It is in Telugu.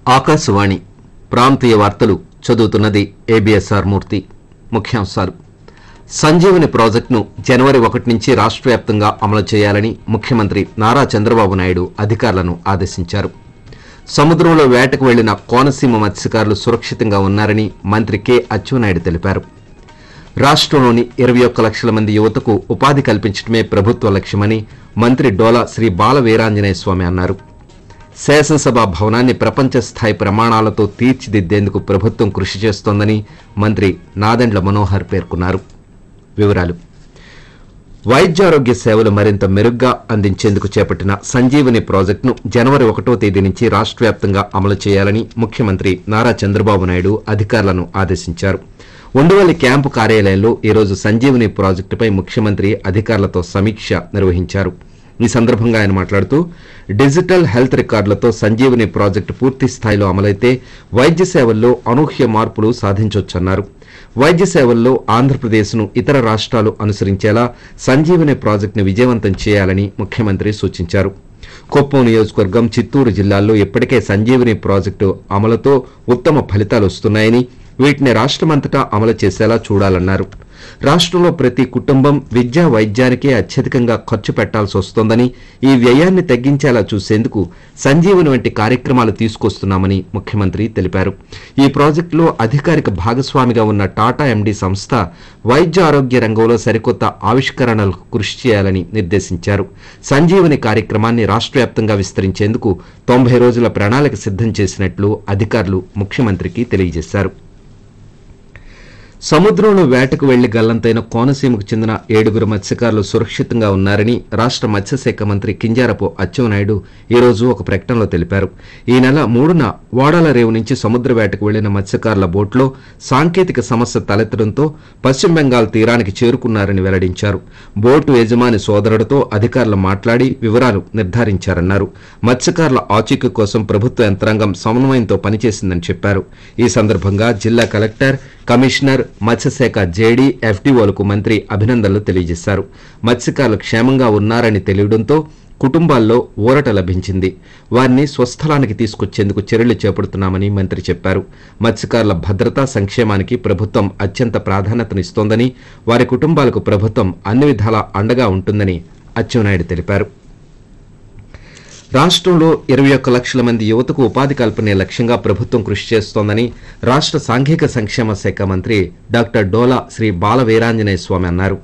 ఆకాశవాణి ప్రాంతీయ వార్తలు చదువుతున్నది ఏబిఎస్ఆర్ మూర్తి ముఖ్యాంశాలు సంజీవని ప్రాజెక్టును జనవరి ఒకటి నుంచి రాష్ట్ర వ్యాప్తంగా అమలు చేయాలని ముఖ్యమంత్రి నారా చంద్రబాబు నాయుడు అధికారులను ఆదేశించారు సముద్రంలో వేటకు వెళ్లిన కోనసీమ మత్స్యకారులు సురక్షితంగా ఉన్నారని మంత్రి కె అచ్చెన్నాయుడు తెలిపారు రాష్ట్రంలోని ఇరవై ఒక్క లక్షల మంది యువతకు ఉపాధి కల్పించడమే ప్రభుత్వ లక్ష్యమని మంత్రి డోలా శ్రీ బాల వీరాంజనేయ స్వామి అన్నారు శాసనసభ భవనాన్ని ప్రపంచ స్థాయి ప్రమాణాలతో తీర్చిదిద్దేందుకు ప్రభుత్వం కృషి చేస్తోందని మంత్రి నాదెండ్ల మనోహర్ పేర్కొన్నారు వివరాలు వైద్యారోగ్య సేవలు మరింత మెరుగ్గా అందించేందుకు చేపట్టిన సంజీవని ప్రాజెక్టును జనవరి ఒకటో తేదీ నుంచి రాష్ట్ర వ్యాప్తంగా అమలు చేయాలని ముఖ్యమంత్రి నారా చంద్రబాబు నాయుడు అధికారులను ఆదేశించారు ఉండవల్లి క్యాంపు కార్యాలయంలో ఈరోజు సంజీవని ప్రాజెక్టుపై ముఖ్యమంత్రి అధికారులతో సమీక్ష నిర్వహించారు ఈ సందర్భంగా ఆయన మాట్లాడుతూ డిజిటల్ హెల్త్ రికార్డులతో సంజీవని ప్రాజెక్టు పూర్తి స్థాయిలో అమలైతే వైద్య సేవల్లో అనూహ్య మార్పులు సాధించొచ్చన్నారు వైద్య సేవల్లో ఆంధ్రప్రదేశ్ను ఇతర రాష్ట్రాలు అనుసరించేలా సంజీవని ప్రాజెక్టును విజయవంతం చేయాలని ముఖ్యమంత్రి సూచించారు కుప్పం నియోజకవర్గం చిత్తూరు జిల్లాల్లో ఇప్పటికే సంజీవని ప్రాజెక్టు అమలుతో ఉత్తమ ఫలితాలు వస్తున్నాయని వీటిని రాష్ట్రమంతటా అమలు చేసేలా చూడాలన్నారు రాష్ట్రంలో ప్రతి కుటుంబం విద్యా వైద్యానికే అత్యధికంగా ఖర్చు పెట్టాల్సి వస్తోందని ఈ వ్యయాన్ని తగ్గించేలా చూసేందుకు సంజీవని వంటి కార్యక్రమాలు తీసుకొస్తున్నామని ముఖ్యమంత్రి తెలిపారు ఈ ప్రాజెక్టులో అధికారిక భాగస్వామిగా ఉన్న టాటా ఎండీ సంస్థ వైద్య ఆరోగ్య రంగంలో సరికొత్త ఆవిష్కరణలకు కృషి చేయాలని నిర్దేశించారు సంజీవని కార్యక్రమాన్ని రాష్ట్ర వ్యాప్తంగా విస్తరించేందుకు తొంభై రోజుల ప్రణాళిక సిద్ధం చేసినట్లు అధికారులు ముఖ్యమంత్రికి తెలియజేశారు సముద్రంలో వేటకు వెళ్లి గల్లంతైన కోనసీమకు చెందిన ఏడుగురు మత్స్యకారులు సురక్షితంగా ఉన్నారని రాష్ట్ర మత్స్యశాఖ మంత్రి కింజారపు అచ్చెన్నాయుడు ఈ రోజు ఒక ప్రకటనలో తెలిపారు ఈ నెల మూడున వాడాల రేవు నుంచి సముద్ర వేటకు వెళ్లిన మత్స్యకారుల బోట్లో సాంకేతిక సమస్య తలెత్తడంతో పశ్చిమ బెంగాల్ తీరానికి చేరుకున్నారని వెల్లడించారు బోటు యజమాని సోదరుడితో అధికారులు మాట్లాడి వివరాలు నిర్ధారించారన్నారు మత్స్యకారుల ఆచూకీ కోసం ప్రభుత్వ యంత్రాంగం సమన్వయంతో పనిచేసిందని చెప్పారు ఈ సందర్భంగా జిల్లా కలెక్టర్ కమిషనర్ మత్స్యశాఖ జేడీ ఎఫ్డీఓలకు మంత్రి అభినందనలు తెలియజేశారు మత్స్యకారులు క్షేమంగా ఉన్నారని తెలియడంతో కుటుంబాల్లో ఊరట లభించింది వారిని స్వస్థలానికి తీసుకొచ్చేందుకు చర్యలు చేపడుతున్నామని మంత్రి చెప్పారు మత్స్యకారుల భద్రత సంక్షేమానికి ప్రభుత్వం అత్యంత ప్రాధాన్యతనిస్తోందని వారి కుటుంబాలకు ప్రభుత్వం అన్ని విధాలా అండగా ఉంటుందని అచ్చెన్నాయుడు తెలిపారు రాష్ట్రంలో ఇరవై ఒక్క లక్షల మంది యువతకు ఉపాధి కల్పనే లక్ష్యంగా ప్రభుత్వం కృషి చేస్తోందని రాష్ట్ర సాంఘిక సంక్షేమ శాఖ మంత్రి డాక్టర్ డోలా శ్రీ బాల వీరాంజనేయ స్వామి అన్నారు